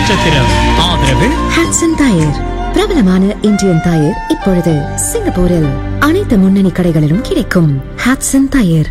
நட்சத்திரம் ஆதரவு ஹாட்சன் டயர் பிரபலமான இந்தியன் டயர் இப்பொழுது சிங்கப்பூரில் அனைத்து முன்னணி கடைகளிலும் கிடைக்கும் ஹாட்சன் டயர்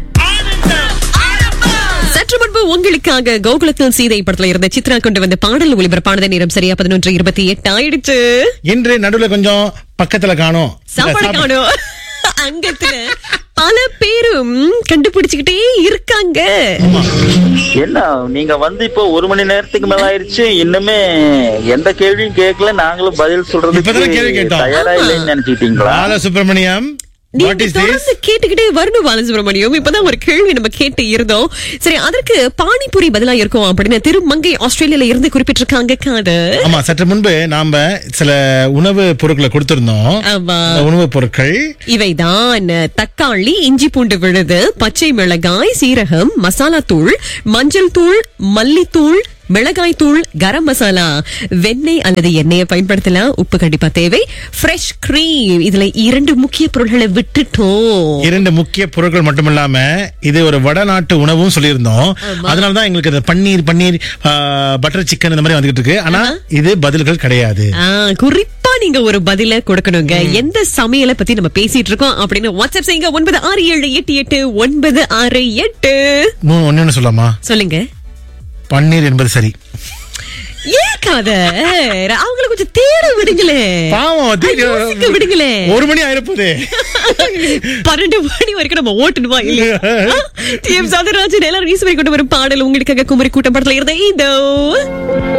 சற்று முன்பு உங்களுக்காக கோகுலத்தில் சீதை படத்துல இருந்த சித்ரா கொண்டு வந்த பாடல் ஒளிபரப்பானது நேரம் சரியா பதினொன்று இருபத்தி எட்டு ஆயிடுச்சு இன்று நடுவுல கொஞ்சம் பக்கத்துல காணோம் சாப்பாடு காணும் அங்கத்துல பல பேரும் கண்டுபிடிச்சுக்கிட்டே இருக்காங்க என்ன நீங்க வந்து இப்போ ஒரு மணி நேரத்துக்கு மேல ஆயிருச்சு இன்னுமே எந்த கேள்வியும் கேட்கல நாங்களும் பதில் இப்பதானே கேள்வி சொல்றதுக்கு கேட்டோம். தயாரா இல்லைன்னு நினைச்சிட்டீங்களா பாலசுப்ரமணியம் வாட் நீங்க இஸ் திஸ் தொடர்ந்து கேட்டுக்கிட்டே வரணும் பாலசுப்ரமணியம் இப்பதான் ஒரு கேள்வி நம்ம கேட்டு இருந்தோம் சரி அதற்கு பானிபூரி பதிலா இருக்கும் அப்படின்னு திருமங்கை ஆஸ்திரேலியால இருந்து குறிப்பிட்டிருக்காங்க காது ஆமா சற்று முன்பு நாம சில உணவு பொருட்களை கொடுத்திருந்தோம் ஆமா அந்த உணவுப் பொருட்கள் இவைதான் தக்காளி இஞ்சி பூண்டு விழுது பச்சை மிளகாய் சீரகம் மசாலா தூள் மஞ்சள் தூள் மல்லித்தூள் மிளகாய் தூள் கரம் மசாலா வெண்ணெய் அல்லது எண்ணெயை பயன்படுத்தலாம் உப்பு கண்டிப்பா தேவை ஃப்ரெஷ் கிரீம் இதுல இரண்டு முக்கிய பொருள்களை விட்டுட்டோம் இரண்டு முக்கிய பொருட்கள் மட்டுமில்லாம இது ஒரு வடநாட்டு உணவும் சொல்லியிருந்தோம் அதனாலதான் எங்களுக்கு இந்த பன்னீர் பன்னீர் பட்டர் சிக்கன் இந்த மாதிரி வந்துகிட்டு இருக்கு ஆனா இது பதில்கள் கிடையாது ஆ, குறிப்பா நீங்க ஒரு பதில கொடுக்கணுங்க எந்த சமையலை பத்தி நம்ம பேசிட்டு இருக்கோம் அப்படின்னு வாட்ஸ்அப் செய்யுங்க ஒன்பது ஆறு ஏழு எட்டு எட்டு ஒன்பது ஆறு எட்டு இன்னும் ஒண்ணு ஒண்ணு சொல்லலாமா சொல்லுங்க பன்னீர் என்பது சரி ஏன் காத அவங்கள கொஞ்சம் தேட விடுங்களே பாவம் தேடி- யோசிக்க விடுங்களே ஒரு மணி ஆயிருப்போதே பன்னெண்டு மணி வரைக்கும் நம்ம ஓட்டணுமா இல்லையா டி எம் சௌந்தரராஜன் எல்லாரும் ஈஸ்வரி கொண்டு வரும் பாடல் உங்களுக்காக குமரி கூட்டம் படத்துல இருந்த இதோ